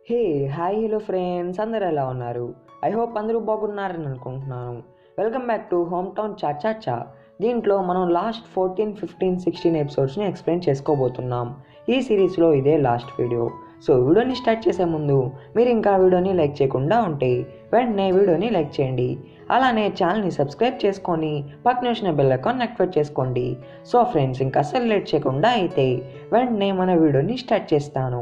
hey hi hello friends అందరు ఎలా ఉన్నారు ఐ హోప్ అందరూ బాగున్నారని అనుకుంటున్నాను welcome back to hometown cha cha cha దీంట్లో మనం లాస్ట్ ఫోర్టీన్ ఫిఫ్టీన్ సిక్స్టీన్ ఎపిసోడ్స్ని ఎక్స్ప్లెయిన్ చేసుకోబోతున్నాం ఈ సిరీస్లో ఇదే లాస్ట్ వీడియో సో వీడియోని స్టార్ట్ చేసే ముందు మీరు ఇంకా వీడియోని లైక్ చేయకుండా ఉంటే వెంటనే వీడియోని లైక్ చేయండి అలానే ఛానల్ని సబ్స్క్రైబ్ చేసుకొని పక్కన వచ్చిన బెల్ అకౌంట్ యాక్టివేట్ చేసుకోండి సో ఫ్రెండ్స్ ఇంకా అస్సలు లేట్ చేయకుండా అయితే వెంటనే మన వీడియోని స్టార్ట్ చేస్తాను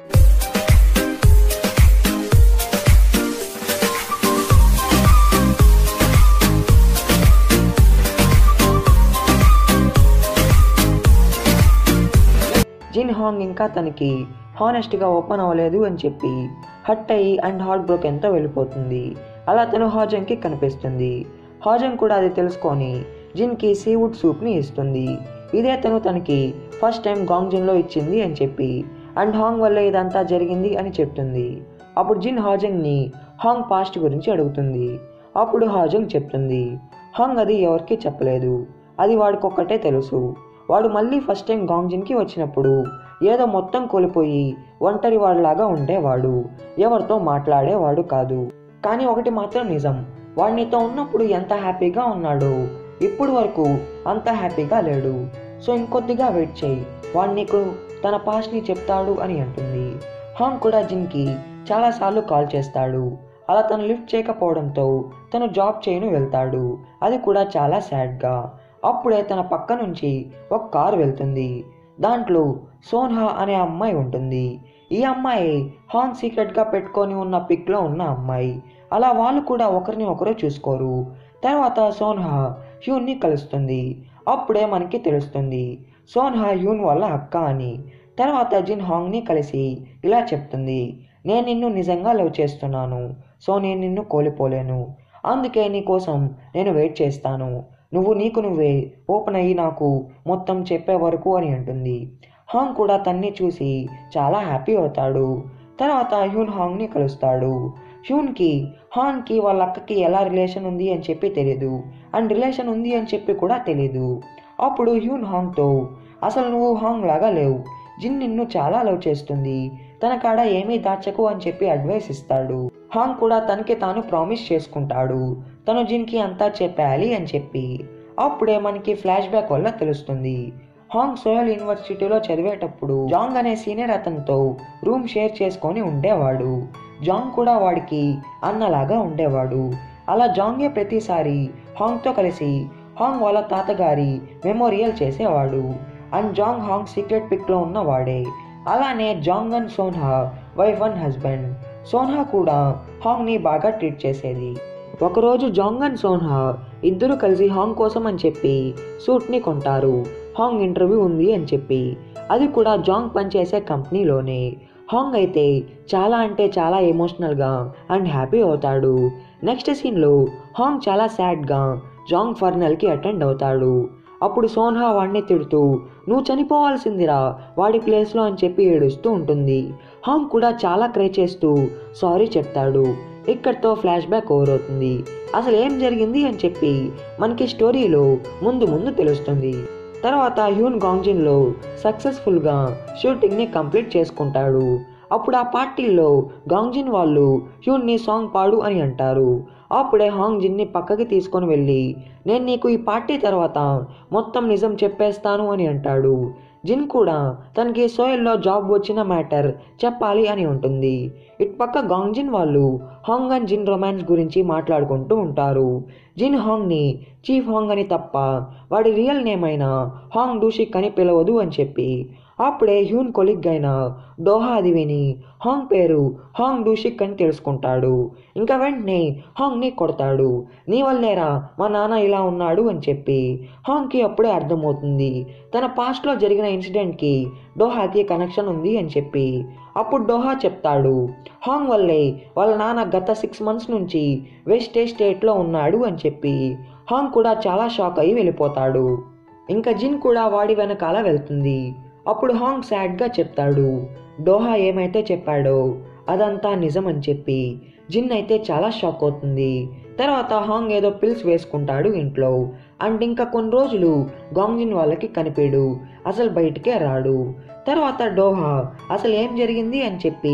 జిన్ హాంగ్ ఇంకా తనకి హానెస్ట్గా ఓపెన్ అవ్వలేదు అని చెప్పి హట్ అయ్యి అండ్ హార్ట్ బ్రోకెన్తో వెళ్ళిపోతుంది అలా తను హాజంగ్కి కనిపిస్తుంది హాజంగ్ కూడా అది తెలుసుకొని జిన్కి సీవుడ్ సూప్ని ఇస్తుంది ఇదే తను తనకి ఫస్ట్ టైం గాంగ్ జిన్లో ఇచ్చింది అని చెప్పి అండ్ హాంగ్ వల్ల ఇదంతా జరిగింది అని చెప్తుంది అప్పుడు జిన్ హాజంగ్ని హాంగ్ పాస్ట్ గురించి అడుగుతుంది అప్పుడు హాజంగ్ చెప్తుంది హాంగ్ అది ఎవరికి చెప్పలేదు అది వాడికొక్కటే తెలుసు వాడు మళ్ళీ ఫస్ట్ టైం గాంగ్జిన్కి వచ్చినప్పుడు ఏదో మొత్తం కోల్పోయి ఒంటరి వాడిలాగా ఉండేవాడు ఎవరితో మాట్లాడేవాడు కాదు కానీ ఒకటి మాత్రం నిజం వాడు నీతో ఉన్నప్పుడు ఎంత హ్యాపీగా ఉన్నాడో ఇప్పుడు వరకు అంత హ్యాపీగా లేడు సో ఇంకొద్దిగా వెయిట్ చేయి వాడు నీకు తన పాస్ట్ని చెప్తాడు అని అంటుంది హాంగ్ కూడా జిన్కి చాలాసార్లు కాల్ చేస్తాడు అలా తను లిఫ్ట్ చేయకపోవడంతో తను జాబ్ చేయను వెళ్తాడు అది కూడా చాలా సాడ్గా అప్పుడే తన పక్క నుంచి ఒక కారు వెళ్తుంది దాంట్లో సోన్హా అనే అమ్మాయి ఉంటుంది ఈ అమ్మాయి హాన్ సీక్రెట్గా పెట్టుకొని ఉన్న పిక్లో ఉన్న అమ్మాయి అలా వాళ్ళు కూడా ఒకరిని ఒకరు చూసుకోరు తర్వాత సోన్హా హ్యూన్ని కలుస్తుంది అప్పుడే మనకి తెలుస్తుంది సోన్హా హ్యూన్ వాళ్ళ అక్క అని తర్వాత జిన్ హాంగ్ని కలిసి ఇలా చెప్తుంది నేను నిన్ను నిజంగా లవ్ చేస్తున్నాను సో నేను నిన్ను కోల్పోలేను అందుకే నీ కోసం నేను వెయిట్ చేస్తాను నువ్వు నీకు నువ్వే ఓపెన్ అయ్యి నాకు మొత్తం చెప్పే వరకు అని అంటుంది హాంగ్ కూడా తన్ని చూసి చాలా హ్యాపీ అవుతాడు తర్వాత హ్యూన్ హాంగ్ని కలుస్తాడు హ్యూన్కి హాన్కి వాళ్ళ అక్కకి ఎలా రిలేషన్ ఉంది అని చెప్పి తెలియదు అండ్ రిలేషన్ ఉంది అని చెప్పి కూడా తెలియదు అప్పుడు హ్యూన్ హాంగ్తో అసలు నువ్వు హాంగ్ లాగా లేవు జిన్ నిన్ను చాలా లవ్ చేస్తుంది తన కాడ ఏమీ దాచకు అని చెప్పి అడ్వైస్ ఇస్తాడు హాంగ్ కూడా తనకి తాను ప్రామిస్ చేసుకుంటాడు తను జిన్కి అంతా చెప్పాలి అని చెప్పి అప్పుడే మనకి ఫ్లాష్ బ్యాక్ వల్ల తెలుస్తుంది హాంగ్ సోయల్ యూనివర్సిటీలో చదివేటప్పుడు జాంగ్ అనే సీనియర్ అతనితో రూమ్ షేర్ చేసుకొని ఉండేవాడు జాంగ్ కూడా వాడికి అన్నలాగా ఉండేవాడు అలా జాంగే ప్రతిసారి హాంగ్తో కలిసి హాంగ్ వాళ్ళ తాతగారి మెమోరియల్ చేసేవాడు అండ్ జాంగ్ హాంగ్ సీక్రెట్ పిక్లో ఉన్న వాడే అలానే Jang and Sonha wife and husband Sonha కూడా హాంగ్ని బాగా ట్రీట్ చేసేది ఒకరోజు జాంగ్ అండ్ సోన్హా ఇద్దరు కలిసి హాంగ్ కోసం అని చెప్పి సూట్ని కొంటారు హాంగ్ ఇంటర్వ్యూ ఉంది అని చెప్పి అది కూడా జాంగ్ పనిచేసే కంపెనీలోనే హాంగ్ అయితే చాలా అంటే చాలా ఎమోషనల్గా అండ్ హ్యాపీ అవుతాడు నెక్స్ట్ సీన్లో హాంగ్ చాలా సాడ్గా జాంగ్ ఫర్నల్కి అటెండ్ అవుతాడు అప్పుడు సోన్హా వాడిని తిడుతూ నువ్వు చనిపోవాల్సిందిరా వాడి ప్లేస్లో అని చెప్పి ఏడుస్తూ ఉంటుంది హాంగ్ కూడా చాలా క్రై చేస్తూ సారీ చెప్తాడు ఇక్కడితో ఫ్లాష్ బ్యాక్ ఓవర్ అవుతుంది అసలు ఏం జరిగింది అని చెప్పి మనకి స్టోరీలో ముందు ముందు తెలుస్తుంది తర్వాత హ్యూన్ గాంగ్జిన్లో సక్సెస్ఫుల్గా షూటింగ్ని కంప్లీట్ చేసుకుంటాడు అప్పుడు ఆ పార్టీలో గాంగ్జిన్ వాళ్ళు హ్యూన్ని సాంగ్ పాడు అని అంటారు అప్పుడే హాంగ్ జిన్ని పక్కకి తీసుకొని వెళ్ళి నేను నీకు ఈ పార్టీ తర్వాత మొత్తం నిజం చెప్పేస్తాను అని అంటాడు జిన్ కూడా తనకి సోయల్లో జాబ్ వచ్చిన మ్యాటర్ చెప్పాలి అని ఉంటుంది ఇటు పక్క గాంగ్జిన్ వాళ్ళు హాంగ్ అండ్ జిన్ రొమాన్స్ గురించి మాట్లాడుకుంటూ ఉంటారు జిన్ హాంగ్ని చీఫ్ హాంగ్ అని తప్ప వాడి రియల్ నేమ్ అయిన హాంగ్ డూషిక్ అని పిలవదు అని చెప్పి అప్పుడే హ్యూన్ కొలిగ్ అయిన డోహా అది విని హాంగ్ పేరు హాంగ్ డూషిక్ అని తెలుసుకుంటాడు ఇంకా వెంటనే హాంగ్ని కొడతాడు నీ వల్లేరా మా నాన్న ఇలా ఉన్నాడు అని చెప్పి హాంగ్కి అప్పుడే అర్థమవుతుంది తన పాస్ట్లో జరిగిన ఇన్సిడెంట్కి డోహాకి కనెక్షన్ ఉంది అని చెప్పి అప్పుడు డోహా చెప్తాడు హాంగ్ వల్లే వాళ్ళ నాన్న గత సిక్స్ మంత్స్ నుంచి వెస్టే స్టేట్లో ఉన్నాడు అని చెప్పి హాంగ్ కూడా చాలా షాక్ అయ్యి వెళ్ళిపోతాడు ఇంకా జిన్ కూడా వాడి వెనకాల వెళ్తుంది అప్పుడు హాంగ్ సాడ్గా చెప్తాడు డోహా ఏమైతే చెప్పాడో అదంతా నిజం అని చెప్పి జిన్ అయితే చాలా షాక్ అవుతుంది తర్వాత హాంగ్ ఏదో పిల్స్ వేసుకుంటాడు ఇంట్లో అండ్ ఇంకా కొన్ని రోజులు గాంగ్జిన్ వాళ్ళకి కనిపించడు అసలు బయటికే రాడు తర్వాత డోహా అసలు ఏం జరిగింది అని చెప్పి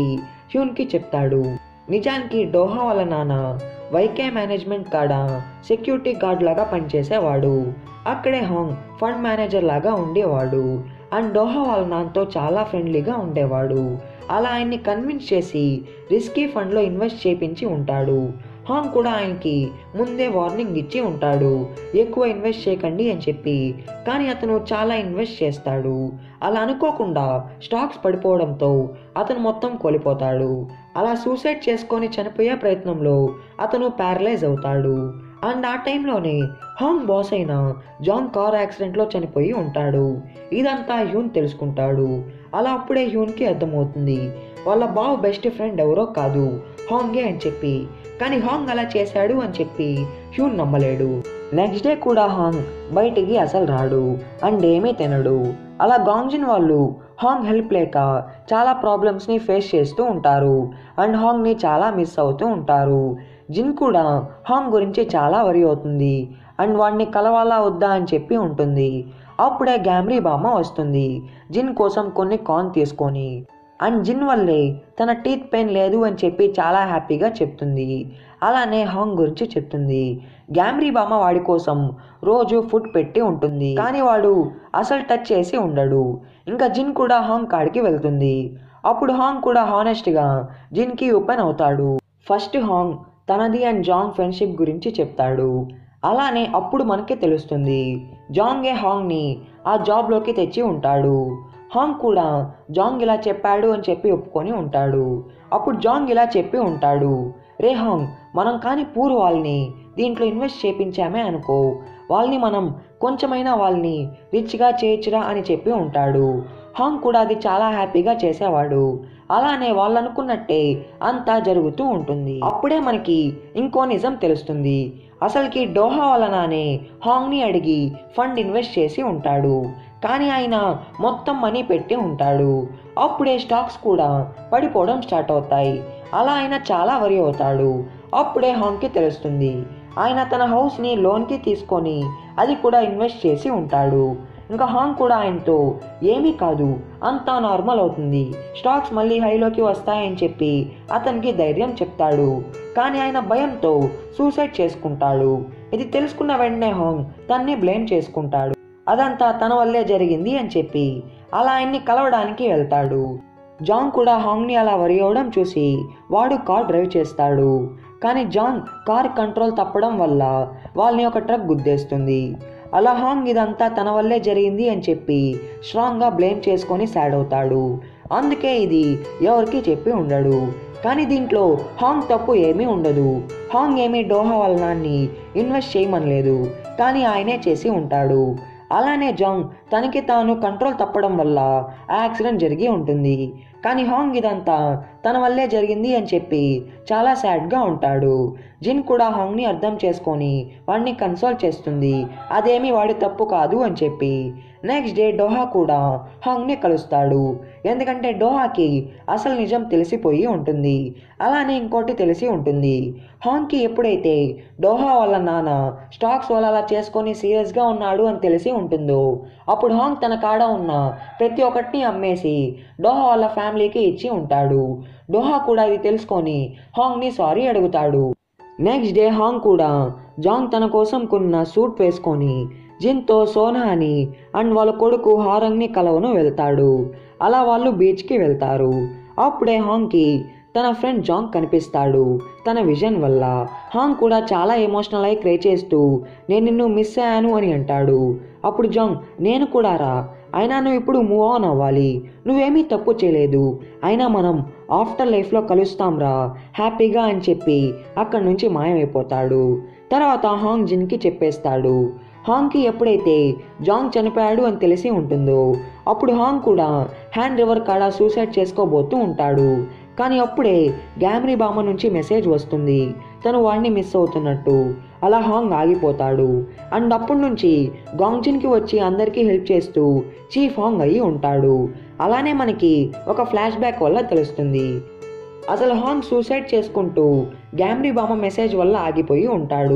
హ్యూన్కి చెప్తాడు నిజానికి డోహా వాళ్ళ నాన్న వైకే మేనేజ్మెంట్ కాడ సెక్యూరిటీ గార్డ్ లాగా పనిచేసేవాడు అక్కడే హాంగ్ ఫండ్ మేనేజర్ లాగా ఉండేవాడు అండ్ డోహా వాళ్ళ నాన్నతో చాలా ఫ్రెండ్లీగా ఉండేవాడు అలా ఆయన్ని కన్విన్స్ చేసి రిస్కీ ఫండ్లో ఇన్వెస్ట్ చేపించి ఉంటాడు హాంగ్ కూడా ఆయనకి ముందే వార్నింగ్ ఇచ్చి ఉంటాడు ఎక్కువ ఇన్వెస్ట్ చేయకండి అని చెప్పి కానీ అతను చాలా ఇన్వెస్ట్ చేస్తాడు అలా అనుకోకుండా స్టాక్స్ పడిపోవడంతో అతను మొత్తం కోల్పోతాడు అలా సూసైడ్ చేసుకొని చనిపోయే ప్రయత్నంలో అతను ప్యారలైజ్ అవుతాడు అండ్ ఆ టైంలోనే హాంగ్ బాస్ అయిన జాన్ కార్ యాక్సిడెంట్లో చనిపోయి ఉంటాడు ఇదంతా హ్యూన్ తెలుసుకుంటాడు అలా అప్పుడే హ్యూన్కి అర్థమవుతుంది వాళ్ళ బావ్ బెస్ట్ ఫ్రెండ్ ఎవరో కాదు హాంగే అని చెప్పి కానీ హాంగ్ అలా చేశాడు అని చెప్పి హ్యూన్ నమ్మలేడు నెక్స్ట్ డే కూడా హాంగ్ బయటికి అసలు రాడు అండ్ ఏమీ తినడు అలా గాంగ్జిన్ వాళ్ళు హాంగ్ హెల్ప్ లేక చాలా ప్రాబ్లమ్స్ని ఫేస్ చేస్తూ ఉంటారు అండ్ హాంగ్ని చాలా మిస్ అవుతూ ఉంటారు జిన్ కూడా హాంగ్ గురించి చాలా వరి అవుతుంది అండ్ వాడిని కలవాలా వద్దా అని చెప్పి ఉంటుంది అప్పుడే గ్యామ్రీ బామ్మ వస్తుంది జిన్ కోసం కొన్ని కాన్ తీసుకొని అండ్ జిన్ వల్లే తన టీత్ పెయిన్ లేదు అని చెప్పి చాలా హ్యాపీగా చెప్తుంది అలానే హాంగ్ గురించి చెప్తుంది గ్యామ్రీ బామ్మ వాడి కోసం రోజు ఫుడ్ పెట్టి ఉంటుంది కానీ వాడు అసలు టచ్ చేసి ఉండడు ఇంకా జిన్ కూడా హాంగ్ కాడికి వెళ్తుంది అప్పుడు హాంగ్ కూడా హానెస్ట్గా జిన్కి ఓపెన్ అవుతాడు ఫస్ట్ హాంగ్ తనది అండ్ జాంగ్ ఫ్రెండ్షిప్ గురించి చెప్తాడు అలానే అప్పుడు మనకి తెలుస్తుంది జాంగే హాంగ్ని ఆ జాబ్లోకి తెచ్చి ఉంటాడు హాంగ్ కూడా జాంగ్ ఇలా చెప్పాడు అని చెప్పి ఒప్పుకొని ఉంటాడు అప్పుడు జాంగ్ ఇలా చెప్పి ఉంటాడు రే హాంగ్ మనం కానీ పూర్ వాళ్ళని దీంట్లో ఇన్వెస్ట్ చేపించామే అనుకో వాళ్ళని మనం కొంచెమైనా వాళ్ళని రిచ్గా చేయొచ్చురా అని చెప్పి ఉంటాడు హాంగ్ కూడా అది చాలా హ్యాపీగా చేసేవాడు అలానే వాళ్ళు అనుకున్నట్టే అంతా జరుగుతూ ఉంటుంది అప్పుడే మనకి ఇంకో నిజం తెలుస్తుంది అసలుకి డోహా వలననే హాంగ్ని అడిగి ఫండ్ ఇన్వెస్ట్ చేసి ఉంటాడు కానీ ఆయన మొత్తం మనీ పెట్టి ఉంటాడు అప్పుడే స్టాక్స్ కూడా పడిపోవడం స్టార్ట్ అవుతాయి అలా ఆయన చాలా వరి అవుతాడు అప్పుడే హాంగ్కి తెలుస్తుంది ఆయన తన హౌస్ని లోన్కి తీసుకొని అది కూడా ఇన్వెస్ట్ చేసి ఉంటాడు ఇంకా హాంగ్ కూడా ఆయనతో ఏమీ కాదు అంతా నార్మల్ అవుతుంది స్టాక్స్ మళ్ళీ హైలోకి వస్తాయని చెప్పి అతనికి ధైర్యం చెప్తాడు కానీ ఆయన భయంతో సూసైడ్ చేసుకుంటాడు ఇది తెలుసుకున్న వెంటనే హాంగ్ తన్ని బ్లేమ్ చేసుకుంటాడు అదంతా తన వల్లే జరిగింది అని చెప్పి అలా ఆయన్ని కలవడానికి వెళ్తాడు జాన్ కూడా హాంగ్ని అలా వరి అవడం చూసి వాడు కార్ డ్రైవ్ చేస్తాడు కానీ జాన్ కార్ కంట్రోల్ తప్పడం వల్ల వాళ్ళని ఒక ట్రక్ గుద్దేస్తుంది అలా హాంగ్ ఇదంతా తన వల్లే జరిగింది అని చెప్పి స్ట్రాంగ్గా బ్లేమ్ చేసుకొని సాడ్ అవుతాడు అందుకే ఇది ఎవరికి చెప్పి ఉండడు కానీ దీంట్లో హాంగ్ తప్పు ఏమీ ఉండదు హాంగ్ ఏమీ డోహా వాళ్ళ నాన్ని ఇన్వెస్ట్ చేయమనలేదు కానీ ఆయనే చేసి ఉంటాడు అలానే జాంగ్ తనకి తాను కంట్రోల్ తప్పడం వల్ల ఆ యాక్సిడెంట్ జరిగి ఉంటుంది కానీ హాంగ్ ఇదంతా తన వల్లే జరిగింది అని చెప్పి చాలా సాడ్గా ఉంటాడు జిన్ కూడా హాంగ్ని అర్థం చేసుకొని వాడిని కన్సోల్ చేస్తుంది అదేమీ వాడి తప్పు కాదు అని చెప్పి నెక్స్ట్ డే డోహా కూడా హాంగ్ని కలుస్తాడు ఎందుకంటే డోహాకి అసలు నిజం తెలిసిపోయి ఉంటుంది అలానే ఇంకోటి తెలిసి ఉంటుంది హాంగ్కి ఎప్పుడైతే డోహా వాళ్ళ నాన్న స్టాక్స్ వల్ల అలా చేసుకొని సీరియస్గా ఉన్నాడు అని తెలిసి ఉంటుందో అప్పుడు హాంగ్ తన కాడ ఉన్న ప్రతి ఒక్కటిని అమ్మేసి డోహా వాళ్ళ ఫ్యామిలీకి ఇచ్చి ఉంటాడు డోహా కూడా ఇది తెలుసుకొని హాంగ్ని సారీ అడుగుతాడు నెక్స్ట్ డే హాంగ్ కూడా జాంగ్ తన కోసం కొన్న సూట్ వేసుకొని జిన్తో సోనాని అండ్ వాళ్ళ కొడుకు హారంగ్ని కలవను వెళ్తాడు అలా వాళ్ళు బీచ్కి వెళ్తారు అప్పుడే హాంగ్కి తన ఫ్రెండ్ జాంగ్ కనిపిస్తాడు తన విజన్ వల్ల హాంగ్ కూడా చాలా ఎమోషనల్ అయి క్రే చేస్తూ నేను నిన్ను మిస్ అయ్యాను అని అంటాడు అప్పుడు జాంగ్ నేను కూడా రా అయినా నువ్వు ఇప్పుడు మూవ్ ఆన్ అవ్వాలి నువ్వేమీ తప్పు చేయలేదు అయినా మనం ఆఫ్టర్ లైఫ్లో కలుస్తాంరా హ్యాపీగా అని చెప్పి అక్కడి నుంచి మాయమైపోతాడు తర్వాత హాంగ్ జిన్కి చెప్పేస్తాడు హాంగ్కి ఎప్పుడైతే జాంగ్ చనిపోయాడు అని తెలిసి ఉంటుందో అప్పుడు హాంగ్ కూడా హ్యాండ్ రివర్ కాడ సూసైడ్ చేసుకోబోతూ ఉంటాడు కానీ అప్పుడే గ్యామ్రీ బామ్మ నుంచి మెసేజ్ వస్తుంది తను వాడిని మిస్ అవుతున్నట్టు అలా హాంగ్ ఆగిపోతాడు అండ్ అప్పటి నుంచి గాంగ్జిన్కి వచ్చి అందరికీ హెల్ప్ చేస్తూ చీఫ్ హాంగ్ అయ్యి ఉంటాడు అలానే మనకి ఒక ఫ్లాష్ బ్యాక్ వల్ల తెలుస్తుంది అసలు హాంగ్ సూసైడ్ చేసుకుంటూ గ్యామ్రీ బామ్మ మెసేజ్ వల్ల ఆగిపోయి ఉంటాడు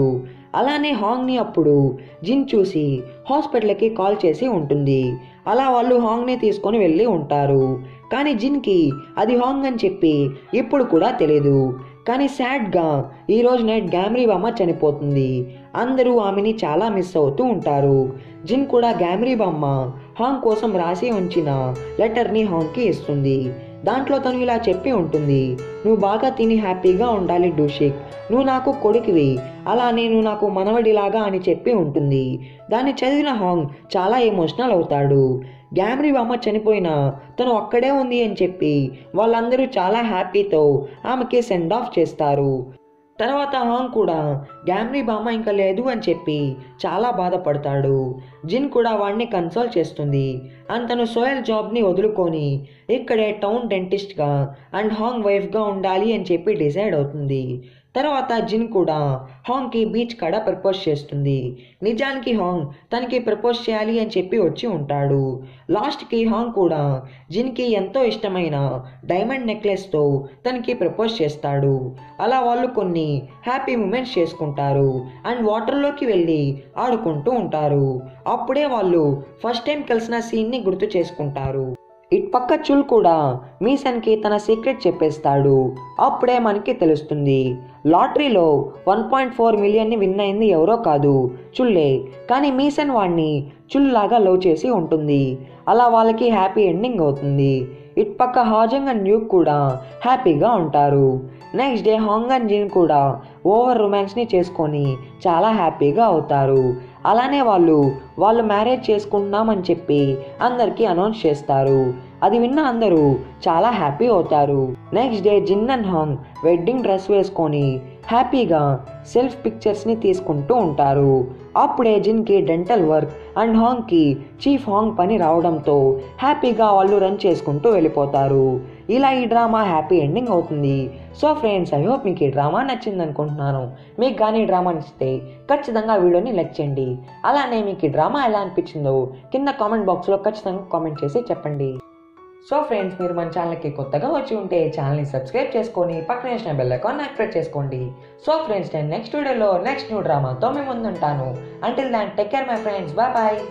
అలానే హాంగ్ని అప్పుడు జిన్ చూసి హాస్పిటల్కి కాల్ చేసి ఉంటుంది అలా వాళ్ళు హాంగ్ని తీసుకొని వెళ్ళి ఉంటారు కానీ జిన్కి అది హాంగ్ అని చెప్పి ఇప్పుడు కూడా తెలియదు కానీ సాడ్గా ఈరోజు నైట్ గ్యామ్రీ బామ్మ చనిపోతుంది అందరూ ఆమెని చాలా మిస్ అవుతూ ఉంటారు జిన్ కూడా గ్యామ్రీ బామ్మ హాంగ్ కోసం రాసి ఉంచిన లెటర్ని హాంగ్కి ఇస్తుంది దాంట్లో తను ఇలా చెప్పి ఉంటుంది నువ్వు బాగా తిని హ్యాపీగా ఉండాలి డూషిక్ నువ్వు నాకు కొడుకువి అలా నేను నాకు మనవడిలాగా అని చెప్పి ఉంటుంది దాన్ని చదివిన హాంగ్ చాలా ఎమోషనల్ అవుతాడు గ్యామ్రీ బామ్మ చనిపోయినా తను అక్కడే ఉంది అని చెప్పి వాళ్ళందరూ చాలా హ్యాపీతో ఆమెకి సెండ్ ఆఫ్ చేస్తారు తర్వాత హాంగ్ కూడా గ్యామ్రీ బామ్మ ఇంకా లేదు అని చెప్పి చాలా బాధపడతాడు జిన్ కూడా వాడిని కన్సోల్ చేస్తుంది అండ్ తను సోయల్ జాబ్ని వదులుకొని ఇక్కడే టౌన్ డెంటిస్ట్గా అండ్ హాంగ్ వైఫ్గా ఉండాలి అని చెప్పి డిసైడ్ అవుతుంది తర్వాత జిన్ కూడా హాంగ్కి బీచ్ కాడ ప్రపోజ్ చేస్తుంది నిజానికి హాంగ్ తనకి ప్రపోజ్ చేయాలి అని చెప్పి వచ్చి ఉంటాడు లాస్ట్కి హాంగ్ కూడా జిన్కి ఎంతో ఇష్టమైన డైమండ్ నెక్లెస్తో తనకి ప్రపోజ్ చేస్తాడు అలా వాళ్ళు కొన్ని హ్యాపీ మూమెంట్స్ చేసుకుంటారు అండ్ వాటర్లోకి వెళ్ళి ఆడుకుంటూ ఉంటారు అప్పుడే వాళ్ళు ఫస్ట్ టైం కలిసిన సీన్ని గుర్తు చేసుకుంటారు ఇటుపక్క చుల్ కూడా మీసన్కి తన సీక్రెట్ చెప్పేస్తాడు అప్పుడే మనకి తెలుస్తుంది లాటరీలో వన్ పాయింట్ ఫోర్ మిలియన్ని విన్ అయింది ఎవరో కాదు చుల్లే కానీ మీసన్ వాడిని చుల్ లాగా లవ్ చేసి ఉంటుంది అలా వాళ్ళకి హ్యాపీ ఎండింగ్ అవుతుంది ఇటుపక్క హాజంగ్ అండ్ న్యూక్ కూడా హ్యాపీగా ఉంటారు next day Hong and Jin కూడా ఓవర్ రొమాన్స్ని చేసుకొని చాలా హ్యాపీగా అవుతారు అలానే వాళ్ళు వాళ్ళు మ్యారేజ్ చేసుకుంటున్నామని చెప్పి అందరికీ అనౌన్స్ చేస్తారు అది విన్న అందరూ చాలా హ్యాపీ అవుతారు next day Jin and Hong wedding dress వేసుకొని హ్యాపీగా సెల్ఫ్ పిక్చర్స్ని తీసుకుంటూ ఉంటారు అప్పుడే జిన్కి డెంటల్ వర్క్ అండ్ హాంగ్కి చీఫ్ హాంగ్ పని రావడంతో హ్యాపీగా వాళ్ళు రన్ చేసుకుంటూ వెళ్ళిపోతారు ఇలా ఈ డ్రామా హ్యాపీ ఎండింగ్ అవుతుంది సో ఫ్రెండ్స్ ఐ హోప్ మీకు ఈ డ్రామా నచ్చింది అనుకుంటున్నాను మీకు కానీ ఈ డ్రామా నచ్చితే ఖచ్చితంగా వీడియోని లైక్ చేయండి అలానే మీకు ఈ డ్రామా ఎలా అనిపించిందో కింద కామెంట్ బాక్స్లో ఖచ్చితంగా కామెంట్ చేసి చెప్పండి సో ఫ్రెండ్స్ మీరు మన ఛానల్కి కొత్తగా వచ్చి ఉంటే ఛానల్ని సబ్స్క్రైబ్ చేసుకొని పక్కన వేసిన బెల్ ఐకాన్ యాక్టివేట్ చేసుకోండి సో ఫ్రెండ్స్ నేను నెక్స్ట్ వీడియోలో నెక్స్ట్ న్యూ డ్రామాతో మేము ముందుంటాను until then take care my friends bye bye